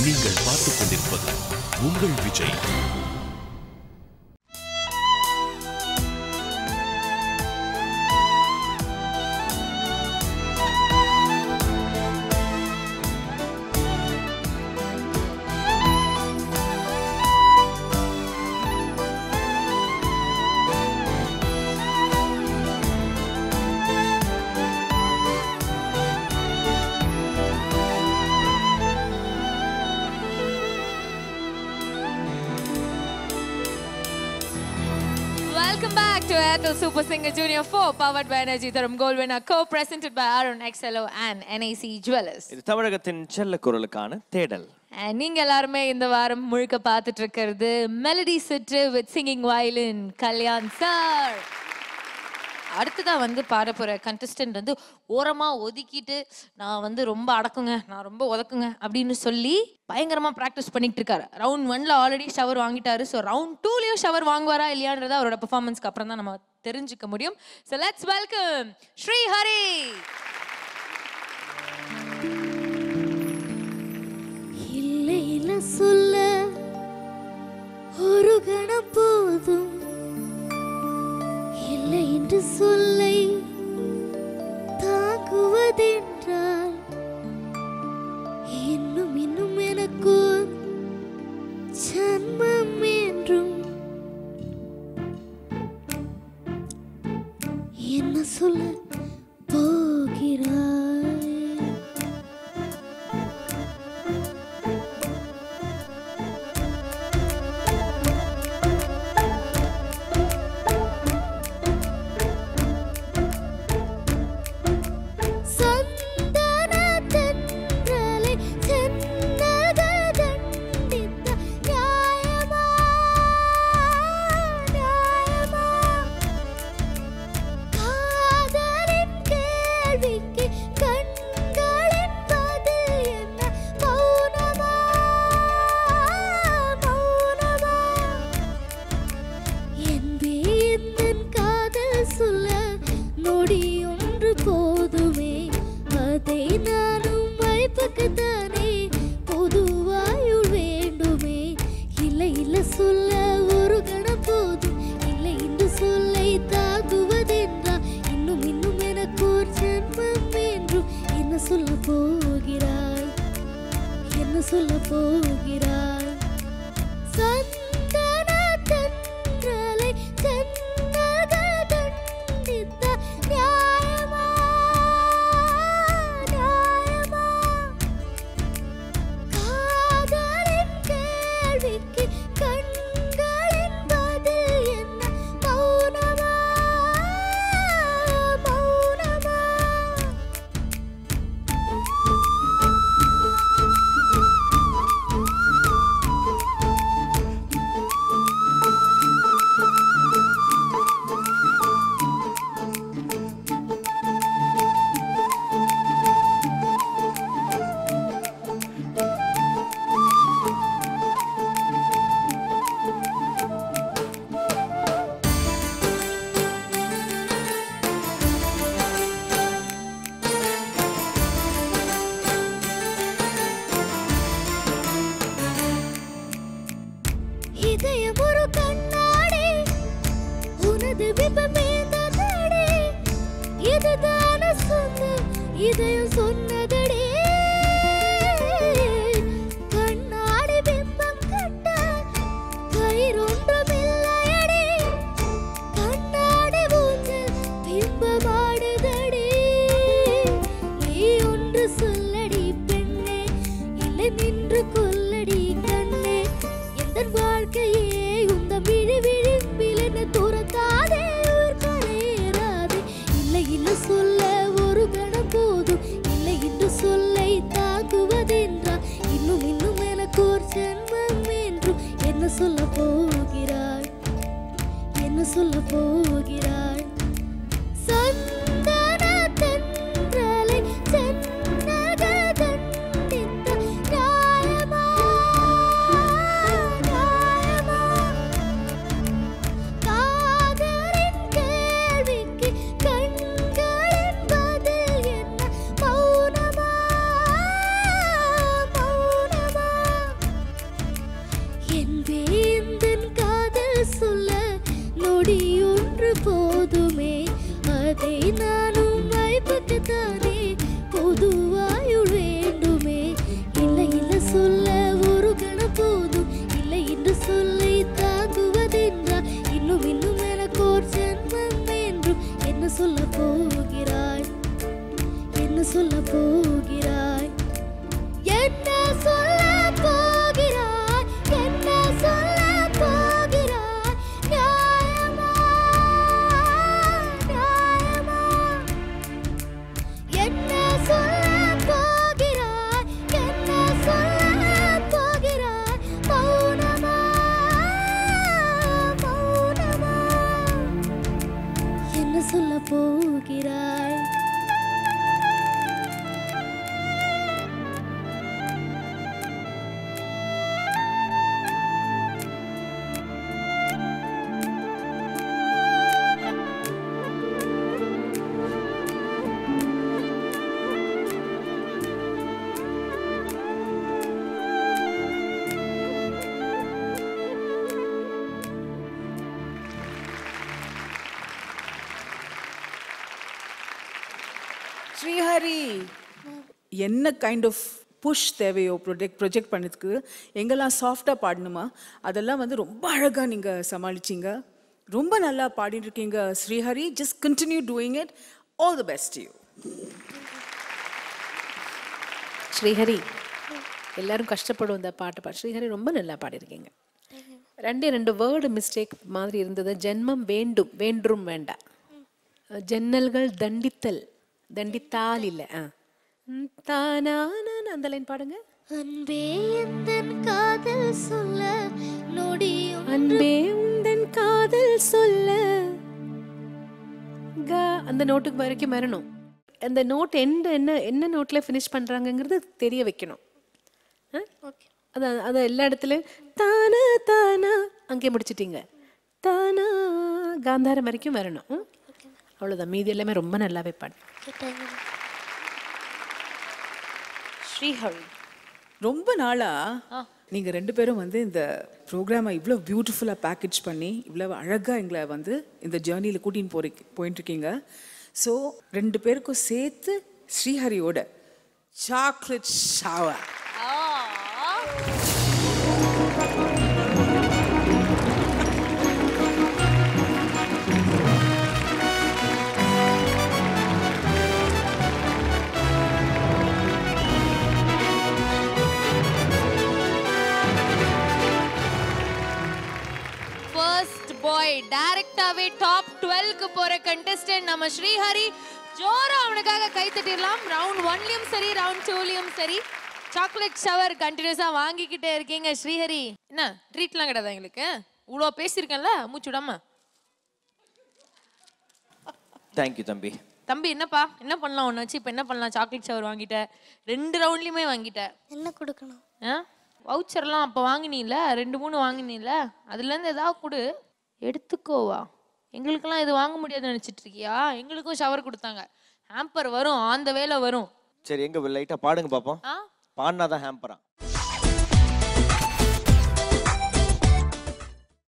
நீங்கள் பார்த்துக் கொண்டிருப்பது உங்கள் Vijay Welcome back to Airtel Super Singer Junior 4, powered by Energy Tharum Gold Winner, co-presented by Arun XLO and NAC Jewelers. இது தமிழகத்தின் செல்ல குரலுக்கான தேடல் And நீங்க எல்லாருமே இந்த வாரம் முழுக்க பார்த்துட்டு இருக்கிறது மெலடி சுற்று with singing violin Kalyan sir அடுத்ததா வந்து பாட போற கண்டஸ்டன்ட் வந்து ஓரமா ஒதுக்கிட்டு நான் வந்து ரொம்ப அடக்குங்க நான் ரொம்ப உதக்குங்க அப்படின்னு சொல்லி பயங்கரமா ப்ராக்டிஸ் பண்ணிட்டு இருக்காரு ரவுண்ட் ஒன்ல ஆல்ரெடி ஷவர் வாங்கிட்டாரு ஸோ ரவுண்ட் டூலயும் ஷவர் வாங்குவாரா இல்லையான்றது அவரோட பெர்ஃபார்மன்ஸ்க்கு அப்புறம் தான் நம்ம தெரிஞ்சுக்க முடியும் so let's welcome Sri Hari இல்லை இல்ல சொல்ல ஒரு கணம் போதும் இல்லை என்று சொல்லை தாக்குவதென்றால் இன்னும் இன்னும் எனக்கு ஜன்மம் என்றும் என்ன சொல்ல போகிறாய் சந்தன தென்றலை சென்னக தண்டித்த நியாயமா நியாயமா காதலின் கேள்விக்கு கண்களின் பதில் என்ன மௌனமா மௌனமா என்பே எந்தன் காதல் சொல்ல நொடி ஒன்று போதுமே அதை நானும் வாய்ப்புக்கு தானே பொதுவாயுள் வேண்டுமே இல்லை இல்லை சொல்ல ஒரு கணம் போதும் இல்லை என்று சொல்லை தாக்குவதென்றால் இன்னும் இன்னும் எனக்கு ஒரு ஜென்மம் என்றும் என்ன சொல்ல போகிறாய் என்ன சொல்ல போகிறாய் சந்தன தென்றலை சென்னக தண்டித்த நியாயமா நியாயமா காதலின் கேள்விக்கு கண்களின் பதில் என்ன மௌனமா மௌனமா இதயம் ஒரு கண்ணாடி உனது பிம்பமே தடே இதுதான சொந்தம் இதயம் சொன்னதடே கண்ணாடி பிம்பம் கட்ட கயிறொன்றும் இல்லையடே கண்ணாடி ஊஞ்சல் பிம்பமாடுதடே நீ ஒன்று சொல்லடி பெண்ணே இல்லை நின்று கொல்லடி கண்ணே எந்த வாழ்க்கையே உந்த விழி விழிப்பில் என்ன துரத்தாதே உயிர் கரையேறாதே இல்லை இல்லை சொல்ல ஒரு கணம் போதும் இல்லை என்று சொல்லை தாக்குவதென்றால் இன்னும் இன்னும் எனக்கு ஒரு ஜென்மம் என்றும் என்ன சொல்ல போகிறாய் என்ன சொல்ல போகிறாய் சந்தன தென்றலை சென்னக தண்டித்த நியாயமா நியாயமா காதலின் கேள்விக்கு கண்களின் பதில் என்ன மௌனமா மௌனமா ஸ்ரீஹரி என்ன கைண்ட் ஆஃப் புஷ் தேவையோ ப்ரொஜெக்ட் ப்ரொஜெக்ட் பண்ணதுக்கு எங்கெல்லாம் சாஃப்டாக பாடணுமா அதெல்லாம் வந்து ரொம்ப அழகாக நீங்கள் சமாளிச்சிங்க ரொம்ப நல்லா பாடிட்டு இருக்கீங்க Srihari just continue doing it all the best you Srihari எல்லாரும் கஷ்டப்படும் இந்த பாட்டு பாடு ஸ்ரீஹரி ரொம்ப நல்லா பாடியிருக்கீங்க ரெண்டே ரெண்டு வேர்டு மிஸ்டேக் மாதிரி இருந்தது ஜென்மம் வேண்டும் வேண்டும் வேண்டாம் ஜன்னல்கள் தண்டித்தல் தண்டித்தால் இல்லை ஆ ம், தானானான அந்த லைன் பாடுங்க அன்பே எந்தன் காதல் சொல்ல நொடியும் அன்பே உந்தன் காதல் சொல்ல க அந்த நோட்டுக்கு வரைக்கும் வரணும் அந்த நோட் எந்த என்ன என்ன நோட்டில் ஃபினிஷ் பண்ணுறாங்கங்கிறது தெரிய வைக்கணும் ஆ? அது அது எல்லா இடத்துலையும் தானா தானா அங்கே முடிச்சிட்டீங்க தானா காந்தாரம் வரைக்கும் வரணும் ம்? அவ்வளவுதான் மீதி எல்லாமே ரொம்ப நல்லாவே பாடு ஸ்ரீஹரி ரொம்ப நாளா நீங்க ரெண்டு பேரும் வந்து இந்த ப்ரோக்ராமை இவ்வளோ பியூட்டிஃபுல்லாக பேக்கேஜ் பண்ணி இவ்வளோ அழகாக எங்களை வந்து இந்த ஜேர்னியில் கூட்டின்னு போறீ போயிட்டு இருக்கீங்க ஸோ ரெண்டு பேருக்கும் சேர்த்து ஸ்ரீஹரியோட சாக்லேட் ஷவர் ஃபர்ஸ்ட் பாய் டைரக்டாவே டாப் 12க்கு போற கண்டெஸ்டன்ட் நம்ம ஸ்ரீஹரி ஜோரா அவனுக்காக கை தட்டிடலாம் ரவுண்ட் ஒன்லயும் சரி ரவுண்ட் டூலயும் சரி சாக்லேட் ஷவர் கண்டினியூஸா வாங்கிக்கிட்டே இருக்கீங்க ஸ்ரீஹரி என்ன ட்ரீட்லாம் கிடையாது எங்களுக்கு இவ்வளோ பேசியிருக்கேன்ல மூச்சு விடாம தேங்க்யூ தம்பி தம்பி என்னப்பா என்ன பண்ணலாம் ஒன்று வச்சு இப்போ என்ன பண்ணலாம் சாக்லேட் ஷவர் வாங்கிட்ட ரெண்டு ரவுண்ட்லையுமே வாங்கிட்ட என்ன கொடுக்கணும் ஆ வவுச்சர்லாம் அப்போ வாங்கினீல ரெண்டு மூணு வாங்கினீல அதுலேருந்து ஏதாவது கொடு எடுத்துக்கோவா எங்களுக்கெல்லாம் இது வாங்க முடியாதுன்னு நினச்சிட்டு இருக்கியா எங்களுக்கும் ஷவர் கொடுத்தாங்க ஹேம்பர் வரும் அந்த வேலை வரும் சரி எங்க லைட்டா பாடுங்க பாப்போம் ஆ பாடினாதான் ஹேம்பரா